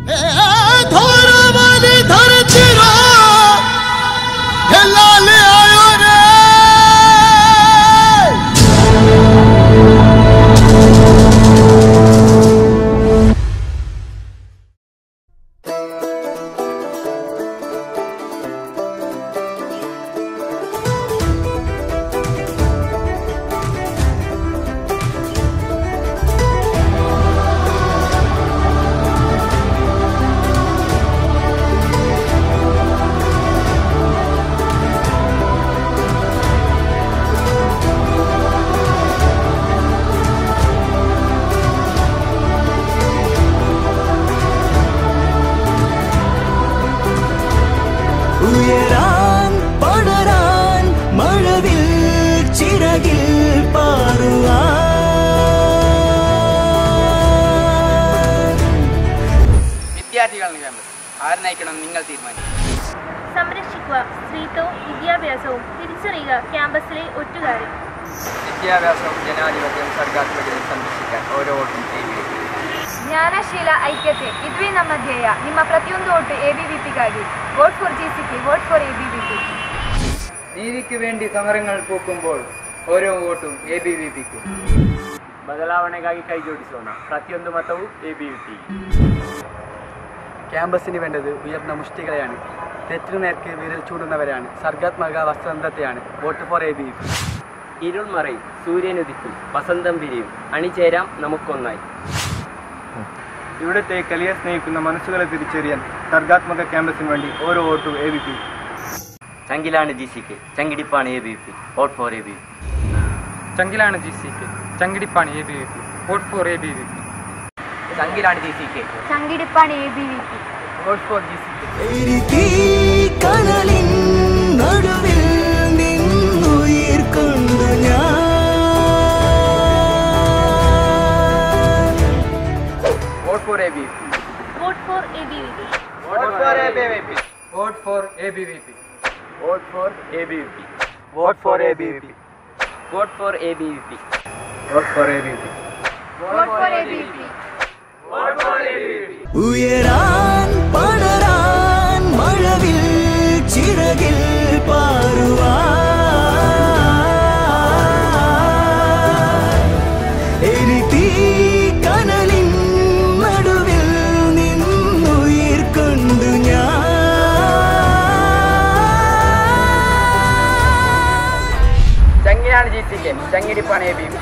धोरवाली धरती रो लाल आयो रे ഉയരാൻ പടരാൻ മഴവിൽ ചിറകിൽ പാറുവാൻ വിദ്യാർത്ഥികളാണ് ക്യാമ്പസ് ആര് നയിക്കണം നിങ്ങൾ തീരുമാനിക്കും സംരക്ഷിക്കുക സ്ത്രീത്വവും വിദ്യാഭ്യാസവും തിരിച്ചറിയുക ക്യാമ്പസിലെ ഒറ്റുകാരെ വിദ്യാഭ്യാസവും ജനാധിപത്യവും സർഗാത്മകതയും സംരക്ഷിക്കാൻ ഓരോ വോട്ടും ചെയ്യുകയും ಜ್ಞಾನಶೀಲ ಐಕ್ಯತೆ ಇದುವೇ ನಮ್ಮ ಧ್ಯೇಯ ನಿಮ್ಮ ಪ್ರತಿಯೊಂದು ಓಟು ಎ ಬಿ ವಿ ಪಿಗಾಗಿ vote for G C P vote for A B V P നീതിക്ക് വേണ്ടി സമരങ്ങൾ പൂക്കുമ്പോൾ ഓരോ വോട്ടും എ ബി വി പിക്കും ಬದಲಾವಣೆಗಾಗಿ ಕೈ ಜೋಡಿಸೋಣ ಪ್ರತಿಯೊಂದು ಮತವು ಎ ಬಿ ವಿ ಪಿ ക്യാമ്പസിന് വേണ്ടത് ഉയർന്ന മുഷ്ടികളെയാണ് തെറ്റിനു നേർക്ക് വിരൽ ചൂടുന്നവരാണ് സർഗാത്മക വസ്ത്രന്തത്തെയാണ് വോട്ട് ഫോർ എ ബി ഇരുൾ മറയും സൂര്യൻ ഉദിക്കും വസന്തം വിരിയും അണിചേരാം നമുക്കൊന്നായി ഇവിടുത്തെ കലിയെ സ്നേഹിക്കുന്ന മനസ്സുകളെ തിരിച്ചറിയാൻ സർഗാത്മക ക്യാമ്പസിന് വേണ്ടി ഓരോ വോട്ടും എ ബി പി ചങ്കിലാണ് ജി സി കെ ചങ്കിടിപ്പാണ് A B P vote for A B ചങ്കിലാണ് ജി സി കെ ചങ്കിടിപ്പാണ് A B V P vote for A B V P ചങ്കിലാണ് ജി സി കെ ചങ്കിടിപ്പാണ് A B V P vote for G C K എരിതീ കനലിൻ നടുവിൽ നിന്നുയിർ കൊണ്ടു ഞാൻ vote for A B V P vote for A B V P vote for A B V P vote for A B V P vote for A B V P vote for A B V P vote for A B V P vote for A B V P vote for A B P ഉയരാൻ പടരാൻ മഴവിൽ ചിറകിൽ പാറുവാൻ എരിതീ കനലിൻ നടുവിൽ നിന്നുയിർ കൊണ്ടു ഞാൻ ചങ്കിലാണ് G C K ചങ്കിടിപ്പാണ് എ ബി വി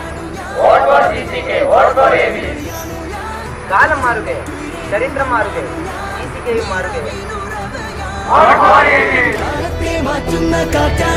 കാലം മാറുകയും ചരിത്രം മാറുകയും ജി സി കെയും മാറുകയും കാലത്തെ മാറ്റുന്ന കാറ്റാ